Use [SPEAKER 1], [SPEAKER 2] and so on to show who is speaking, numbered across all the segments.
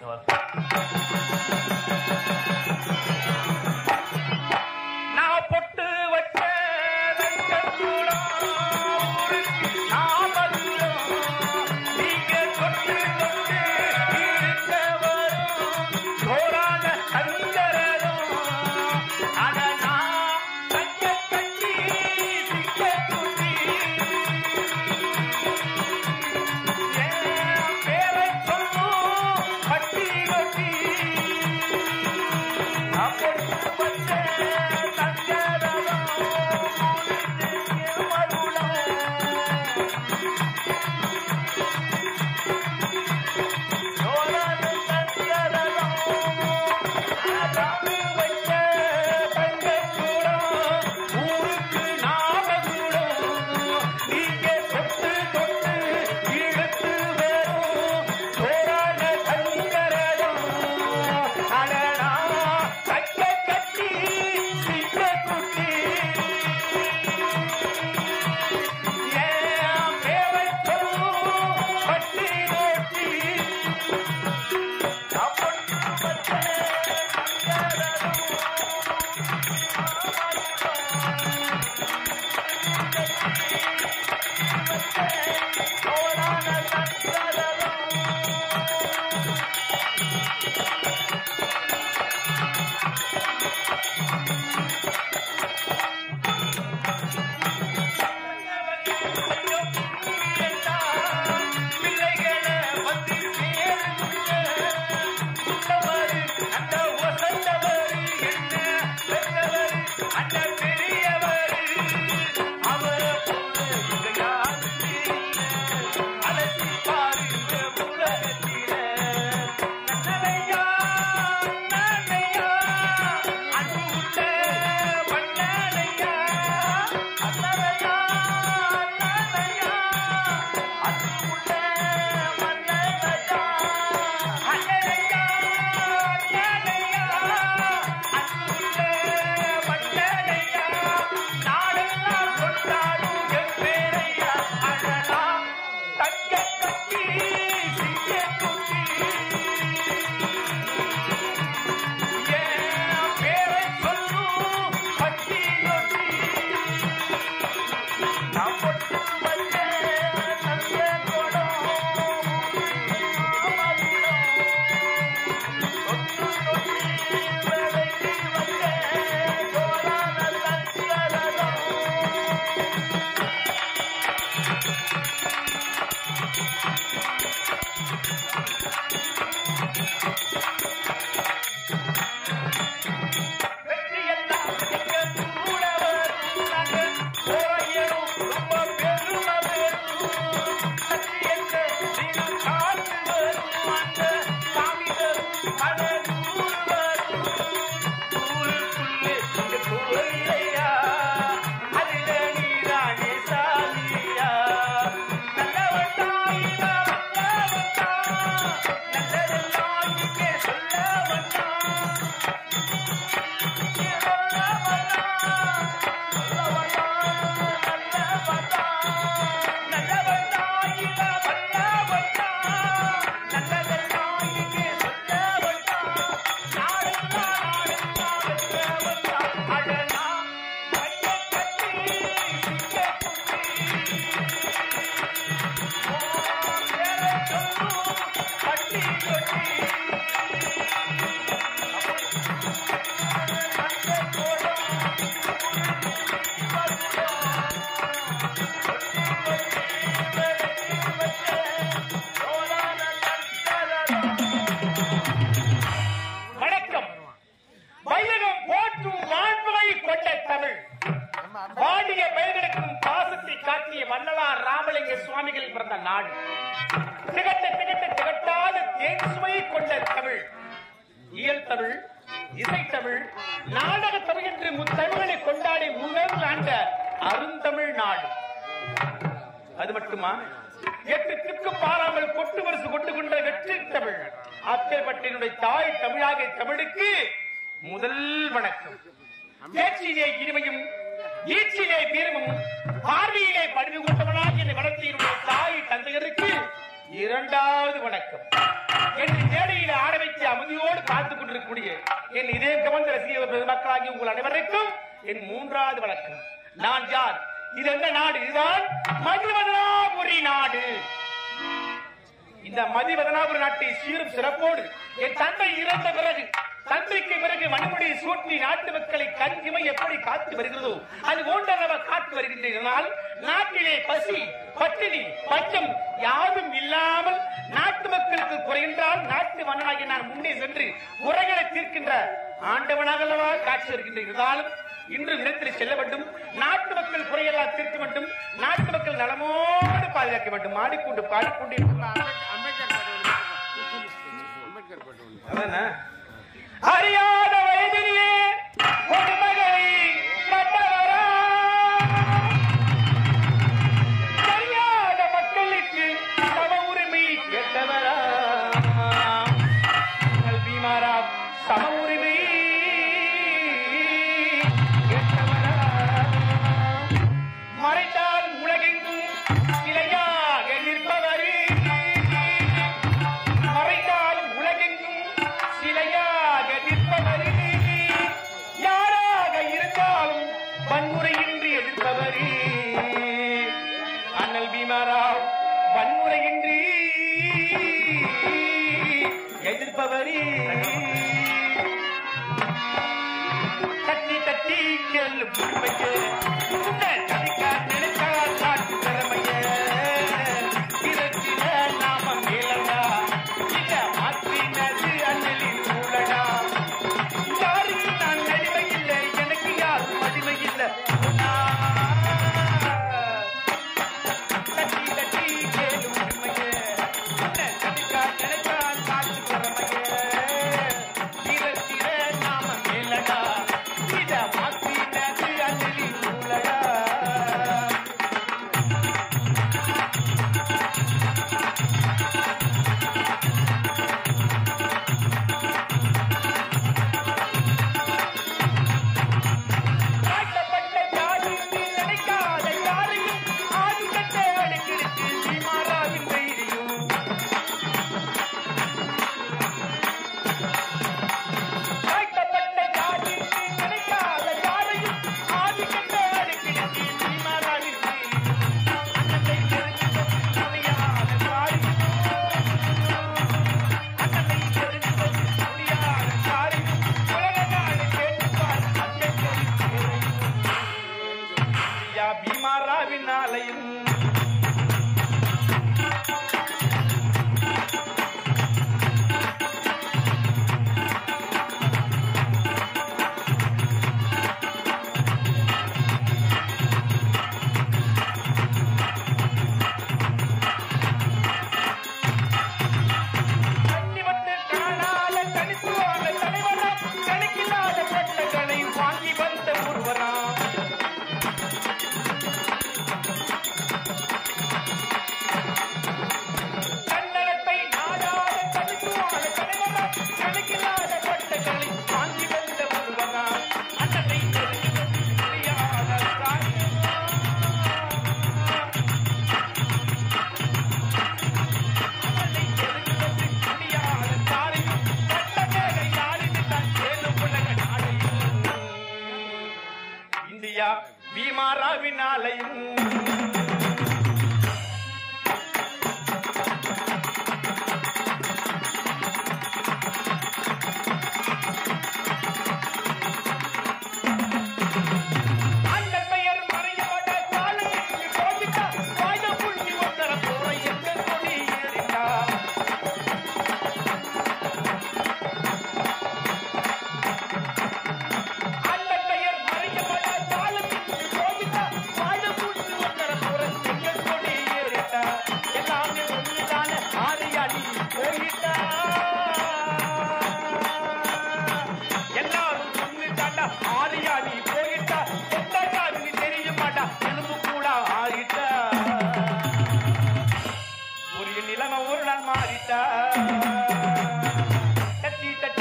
[SPEAKER 1] நான் பொட்டு வச்ச ரங்கக்கூடம் ஊருக்கு நாமதுரம். நீங்க தொட்டு தொட்டு இருக்க வரும் சோறான சங்கரரும். அட நான் தங்க கட்டி சிக்க குட்டி. என் பேரைச் சொல்லும் பட்டி ரொட்டி. நான் பொட்டு வச்ச சங்கரரும் ஊருக்கு மதுரம். பட்டி ரோட்டி பிள்ளைகளை வந்து சேருங்க உள்ளவரு, அந்த வசந்தவரு என்ன பெற்றவரு, அந்த பெரியவரு. அவரை போல இங்க யாரும் இல்லை. அலசி பாருங்க உலகத்தில. நன்னவையா, நன்னையா, அன்புள்ள மன்னனையா. அன்னவையா, நன்னையா, அன்புள்ள மன்னனையா. அன்னனையா, நன்னையா, அன்புள்ள மன்னனையா. நாடெல்லாம் கொண்டாடும் என் பேரையா. அடடா, தங்க கட்டி சிங்க குட்டி என் பேரைச் சொல்லும் பட்டி ரொட்டி. நான் பொட்டு வச்ச தங்க குடம் மதுரம். தொட்டு தொட்டு விலைக்கு வச்ச சோழான சங்கரதம். வெற்றியெல்லாம் எங்க கூட வரும். நாங்க போரையரும் ரொம்ப பெருமை பெறும். சக்தி எங்க தினம் காத்து வரும். அந்த சாமி தரும் பல நூறு வரும். ஊருக்குள்ளே இங்க கோயிலையா, அதில நீதானே சாமியா. நல்லவன்டா இவன் வல்லவன்டா. நல்லதெல்லாம் இங்கே சொல்ல வந்தான். பட்டி கொட்டி வணக்கம் வையகம் போற்றும் மாண்புமை கொண்ட தமிழ் வாடிய பெயர்களுக்கும் பாசத்தை காட்டிய வள்ளலார் ராமலிங்க சுவாமிகள் பிறந்த நாடு திகட்ட திகட்ட திகட்டாத தேன் சுவை கொண்ட தமிழ் இயல் தமிழ் இசைத்தமிழ் நாடக தமிழ் என்று முத்தமிழனை கொண்டாடி முகர்ந்து ஆண்ட அருந்தமிழ் நாடு அது மட்டுமா எட்டு திக்கு பாராமல் கொட்டு வருஷம் கொண்டு கொண்ட வெற்றி தமிழ் அப்பேற்பட்டினுடைய தாய் தமிழாகிய தமிழுக்கு முதல் வணக்கம் பேச்சிலே இனிமையும் ஈச்சிலே வீரமும் பார்வையிலே பணிவு கொண்டவனாக என்னை வளர்த்தியினுடைய தாய் தந்தையருக்கு இரண்டாவது வணக்கம் என்று மேடையில ஆட இருக்கக்கூடிய என் இதயம் கவர்ந்த ரசிக பெருமக்களாகி உங்கள் அனைவருக்கும் என் மூன்றாவது வணக்கம் நான் யார் இது என்ன நாடு இதுதான் மதுவதனாபுரி நாடு இந்த மதிவதனாபுரி நாட்டை சீரும் சிறப்போடு என் தந்தை இறந்த பிறகு தந்தைக்கு பிறகு மணிமுடி சூட்டி நாட்டு மக்களை கஞ்சிமை எப்படி காத்து வருகிறதோ அது போன்ற நம்ம காத்து வருகின்றனால் நாட்டிலே பசி பட்டினி பஞ்சம் யாரும் இல்லாமல் நாட்டு மக்களுக்கு குறைகின்றால் நாட்டு மன்னனாகி நான் முன்னே சென்று குறைகளை தீர்க்கின்ற ஆண்டவனாக அல்லவா காட்சி வருகின்ற இருந்தாலும் இன்று நிலத்தில் செல்ல வேண்டும் நாட்டு மக்கள் குறையெல்லாம் தீர்க்க வேண்டும் நாட்டு மக்கள் நலமோடு பாதுகாக்க வேண்டும் ஆடிக்கொண்டு பாடிக்கொண்டு இருக்கிறார்
[SPEAKER 2] அம்பேத்கர் பாட்டு அம்பேத்கர் பாட்டு
[SPEAKER 1] அதானே? அறியாத வயதிலே கொடுமகளை கட்டவரா தெரியாத மக்களுக்கு சம உரிமை கேட்டவரா உங்கள் பீமாரா சம உரிமை கேட்டவரா மறைத்தால் உலகெங்கும் சிலையாக நிற்பவரே மறைந்தாலும் உலகெங்கும் சிலையாக நிற்பவரே யாராக இருந்தாலும் வன்முறையின்றி எதிர்ப்பவரே அண்ணல் பீமாராவ் வன்முறையின்றி எதிர்ப்பவரே தட்டி தட்டி செல்லும் உண்மையே உன்னை தடுக்க நினைத்தால் காட்டு திறமையே பிறக்கிற நாம மேலடா இத மாற்றினது அண்ணலின் மூலடா யாருக்கு நான் அடிமை இல்லை எனக்கு யாரும் அடிமை இல்லை தட்டி தட்டி கேளும் உண்மையே உன்னை தடுக்க நினைத்தால் காட்டு திறமையே பிறக்கிற நாம மேலடா இத மாற்றினது அண்ணலின் மூலடா காட்டப்பட்ட ஜாதிக்கு நினைக்காத யாரையும் ஆதிக்கத்தை அடக்கிடுச்சு சீமாராவின் தைரியம் காட்டப்பட்ட ஜாதிக்கு நினைக்காத யாரையும் ஆதிக்கத்தை அடக்கிடுச்சு சீமாராவின் தைரியம் அன்னத்தை தெரிஞ்சு முடியாத காரியம் அன்னத்தை தெரிஞ்சு முடியாத காரியம் உலக நாடு கேட்டுப்பார் அன்னை ஐயா பீமாராவின் ஆலயம் கண்ணிவட்டு காணாத தனித்துவான தலைவனா கணக்கில்லாத பட்டங்களை வாங்கி வந்த ஒருவனா தன்னலத்தை நாடாத தனித்துவான தலைவனா கணக்கில்லாத பட்டங்களை வாங்கி வந்த ஒருவனா அன்னத்தை தெரிந்து முடியாத காரியமா அன்னத்தை தெரிந்து முடியாத காரியம் பட்டங்களை யாருக்கு தான் சேரும் உலக நாடையும் இந்தியா பீமாராவின் ஆலயம் அந்த பெயர் மறையப்பட்ட காலையில் போதித்த வாய புள்ளி ஒத்தர போற எங்கள் கொடி ஏறிட்டார் அந்த பெயர் மறையப்பட்ட காலத்தில் போதித்த வாய புள்ளி ஒத்தர போற எங்கள் கொடி ஏறிட்டார் எல்லாமே ஒன்றுதான ஆரியாடி போயிட்டா எல்லாரும் ஒண்ணுதாண்டா ஆரியாடி போயிட்டா எந்த காரணி தெரிய மாட்டா எலும்பு கூட ஆறிட்டா ஒரு நிலைமை ஒரு நாள் மாறிட்டா தட்டி தட்டி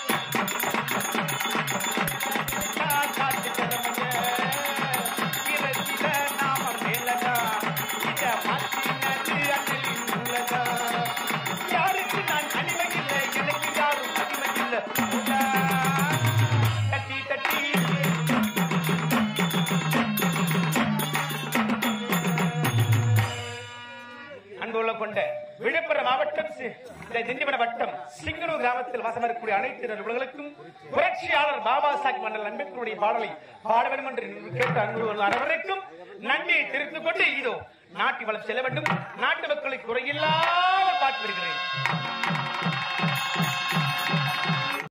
[SPEAKER 1] காத்து திறமைய இறக்கிட நாம மேலதா இத மாற்றினது அண்ணலின் மூலதா யாருக்கு நான் அடிமை இல்லை எனக்கு யாரும் அடிமை இல்லை கொண்ட விழுப்புரம் மாவட்டம் சி- இந்த திண்டிவன வட்டம் சிங்கனூர் கிராமத்தில் வாசம் இருக்கக்கூடிய அனைத்து நிறுவனங்களுக்கும் புரட்சியாளர் பாபா சாஹிப் மண்டல் அம்பேத்கருடைய பாடலை பாட வேண்டும் என்று கேட்ட அன்பு அனைவருக்கும் நன்றியை தெரிவித்துக் கொண்டு இதோ நாட்டு வளம் செல்ல வேண்டும் நாட்டு மக்களுக்கு குறையில்லாத பாட்டு வருகிறேன்